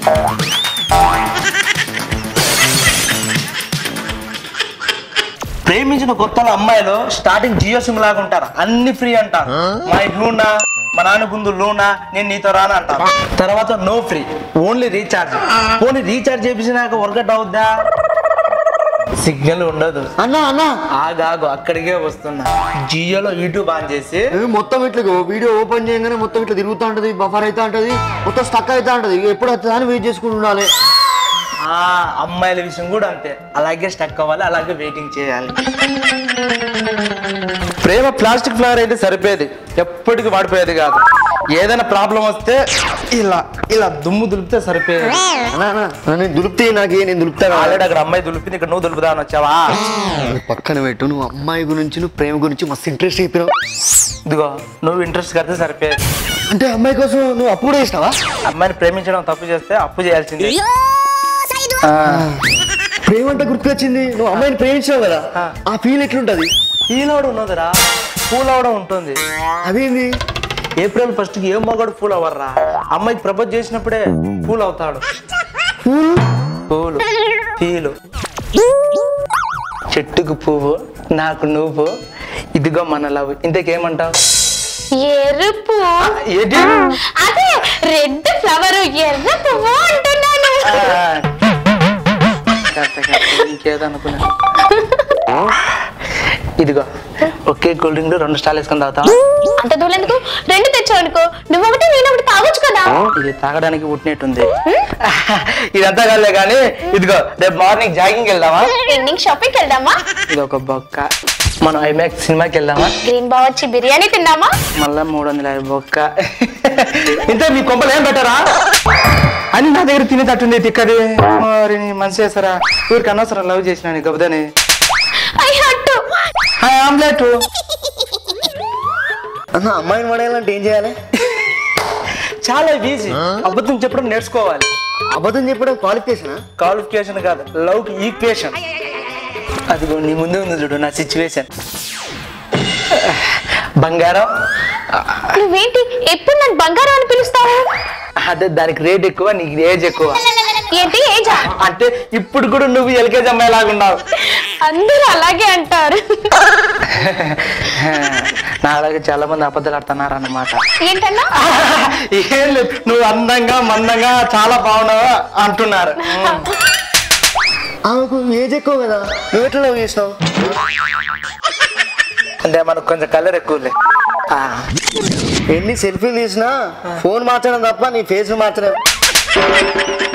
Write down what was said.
ప్రేమించిన కొత్తలో అమ్మాయిలు స్టార్టింగ్ జియో సిమ్ లాగా ఉంటారు అన్ని ఫ్రీ అంటారు మా లూనా మా నాన్న ముందు లూనా నేను నీతో రాను అంటారు తర్వాత నో ఫ్రీ ఓన్లీ రీఛార్జ్ పోనీ రీఛార్జ్ చేపించినాక వర్కౌట్ అవుద్దా సిగ్నల్ ఉండదు అన్నా అన్నా ఆగాగు అక్కడికే వస్తున్నా జియోలో యూట్యూబ్ ఆన్ చేసి ఏ మొత్తం ఇట్లా వీడియో ఓపెన్ చేయగానే మొత్తం ఇట్లా తిరుగుతూ ఉంటది బఫర్ అవుతా ఉంటది మొత్తం స్టక్ అవుతా ఉంటది ఇక ఎప్పుడు వస్తుందా అని వెయిట్ చేసుకుని ఉండాలి ఆ అమ్మాయిల విషయం కూడా అంతే అలాగే స్టక్ అవ్వాలి అలాగే వెయిటింగ్ చేయాలి ప్రేమ ప్లాస్టిక్ ఫ్లవర్ అయితే సరిపోయేది ఎప్పటికీ వాడిపోయేది కాదు ఏదైనా ప్రాబ్లం వస్తే ఇలా ఇలా దుమ్ము దులిపితే సరిపోయేది అన్నా అన్నా నేను దులుపుతే నాకు నేను దులుపుతా కదా. ఆల్రెడీ అక్కడ అమ్మాయి దులిపింది ఇక్కడ నువ్వు దులుపుదామని వచ్చావా అది పక్కన పెట్టు నువ్వు అమ్మాయి గురించి నువ్వు ప్రేమ గురించి మస్తు ఇంట్రెస్ట్ అయిపోయినావు ఇదిగో నువ్వు ఇంట్రెస్ట్ కడితే సరిపోయేది అంటే అమ్మాయి కోసం నువ్వు అప్పు కూడా చేసినావా అమ్మాయిని ప్రేమించడం తప్పు చేస్తే అప్పు చేయాల్సిందే ఆ, ప్రేమ అంటే గుర్తుకొచ్చింది నువ్వు అమ్మాయిని ప్రేమించావు కదా ఆ. ఆ ఫీల్ ఎట్లుంటది ఫీల్ అవడం ఉన్నదిరా ఫూల్ అవడం ఉంటుంది అదేంది ఏప్రిల్ ఫస్ట్ కి ఏం మగాడు ఫూల్ అవ్వర్రా అమ్మాయికి ప్రపోజ్ చేసినప్పుడే ఫూల్ అవుతాడు ఫూల్ పూలు ఫీలు చెట్టుకు పువ్వు నాకు నువ్వు ఇదిగో మన లవ్ ఇంతకేమంటావు ఎరుపు ఏంటి అదే రెడ్ ఫ్లవర్ ఎర్ర పువ్వు అంటున్నాను ఆ, కరెక్ట్, కరెక్ట్. ఇంకేదో అనుకున్నా ఇదిగో ఒకే కూల్ డ్రింక్ రెండు స్టాల్ వేసుకొని తాగుతాం అంత దూరం ఎందుకు రెండు తెచ్చావు అనుకో నువ్వు ఒకటి నేను ఒకటి తాగొచ్చు కదా ఇది తాగడానికి పుట్టినట్టుంది ఇదంతా కాదులే కానీ ఇదిగో రేపు మార్నింగ్ జాగింగ్ వెళ్దామా ఈవినింగ్ షాపింగ్ వెళ్దామా ఇది ఒక బొక్క మనం ఐమాక్స్ సినిమాకి వెళ్దామా గ్రీన్ బావ్ వచ్చి బిర్యానీ తిందామా మళ్ళా మూడు వందల యాభై బొక్క ఇంతే మీ కొంపలు ఏం పెట్టారా అని నా దగ్గర తినేటట్టుంది తిక్కది మరి నీ మనసు చేస్తారా ఊరికి అనవసరం లవ్ చేసిన నీ గబదని ఐ హట్టు ఆమ్లెట్ అన్న అమ్మాయిని పడేయాలంటే ఏం చేయాలి చాలా ఈజీ అబద్ధం చెప్పడం నేర్చుకోవాలి అబద్ధం చెప్పడం క్వాలిఫికేషన్ క్వాలిఫికేషన్ కాదు లవ్ కి ఈక్వేషన్ అదిగో నీ ముందే ఉంది చూడు నా సిచ్యువేషన్ బంగారం నువ్వేంటి ఎప్పుడు నన్ను బంగారం అని పిలుస్తావు అదే దానికి రేట్ ఎక్కువ నీకు ఏజ్ ఎక్కువ ఏంటి ఏజా అంటే ఇప్పుడు కూడా నువ్వు ఎల్కేజీ అమ్మాయిలాగా ఉన్నావు అందరూ అలాగే అంటారు నా అలాగే చాలా మంది అబద్ధాలు ఆడుతున్నారు అన్నమాట ఏంటన్నా ఏం లేదు నువ్వు అందంగా మందంగా చాలా బాగున్నావు అంటున్నారు ఆమెకు ఏజ్ ఎక్కువ కదా నువ్వు ఎట్లా లవ్ చేసినావు అంటే మనకు కొంచెం కలర్ ఎక్కువలే ఆ, ఎన్ని సెల్ఫీలు తీసినా ఫోన్ మార్చడం తప్ప నీ ఫేస్ మార్చడం